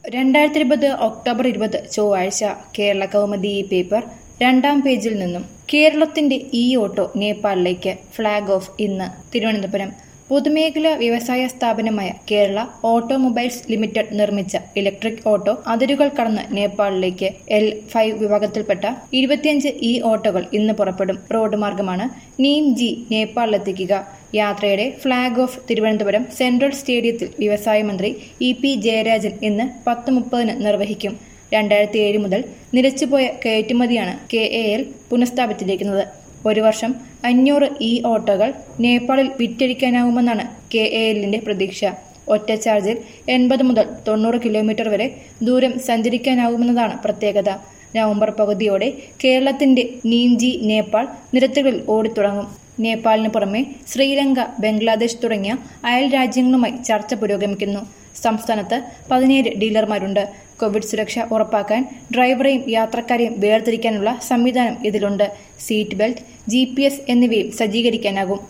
രണ്ടായിരത്തി ഇരുപത് ഒക്ടോബർ ഇരുപത് ചൊവ്വാഴ്ച കേരള കൗമുദി ഈ പേപ്പർ രണ്ടാം പേജിൽ നിന്നും കേരളത്തിന്റെ ഇ ഓട്ടോ നേപ്പാളിലേക്ക് ഫ്ളാഗ് ഓഫ് ഇന്ന് തിരുവനന്തപുരം പൊതുമേഖലാ വ്യവസായ സ്ഥാപനമായ കേരള ഓട്ടോമൊബൈൽസ് ലിമിറ്റഡ് നിർമ്മിച്ച ഇലക്ട്രിക് ഓട്ടോ അതിരുകൾ കടന്ന് നേപ്പാളിലേക്ക് എൽ ഫൈവ് വിഭാഗത്തിൽപ്പെട്ട ഇരുപത്തിയഞ്ച് ഇ ഓട്ടോകൾ ഇന്ന് പുറപ്പെടും റോഡ് മാർഗമാണ് നീം ജി നേപ്പാളിലെത്തിക്കുക യാത്രയുടെ ഫ്ളാഗ് ഓഫ് തിരുവനന്തപുരം സെൻട്രൽ സ്റ്റേഡിയത്തിൽ വ്യവസായ മന്ത്രി ഇ പി ജയരാജൻ ഇന്ന് പത്ത് മുപ്പതിന് നിർവഹിക്കും രണ്ടായിരത്തി ഏഴ് മുതൽ നിലച്ചുപോയ കയറ്റുമതിയാണ് കെ എ എൽ പുനഃസ്ഥാപിച്ചിരിക്കുന്നത് ഒരു വർഷം അഞ്ഞൂറ് ഇ ഓട്ടോകൾ നേപ്പാളിൽ വിറ്റഴിക്കാനാവുമെന്നാണ് കെ എ എല്ലിന്റെ പ്രതീക്ഷ ഒറ്റ ചാർജിൽ എൺപത് മുതൽ തൊണ്ണൂറ് കിലോമീറ്റർ വരെ ദൂരം സഞ്ചരിക്കാനാവുമെന്നതാണ് പ്രത്യേകത നവംബർ പകുതിയോടെ കേരളത്തിന്റെ നീംജി നേപ്പാൾ നിരത്തുകളിൽ ഓടിത്തുടങ്ങും നേപ്പാളിന് പുറമെ ശ്രീലങ്ക ബംഗ്ലാദേശ് തുടങ്ങിയ അയൽ രാജ്യങ്ങളുമായി ചർച്ച പുരോഗമിക്കുന്നു സംസ്ഥാനത്ത് പതിനേഴ് ഡീലർമാരുണ്ട് കോവിഡ് സുരക്ഷ ഉറപ്പാക്കാൻ ഡ്രൈവറെയും യാത്രക്കാരെയും വേർതിരിക്കാനുള്ള സംവിധാനം ഇതിലുണ്ട് സീറ്റ് ബെൽറ്റ് ജി എന്നിവയും സജ്ജീകരിക്കാനാകും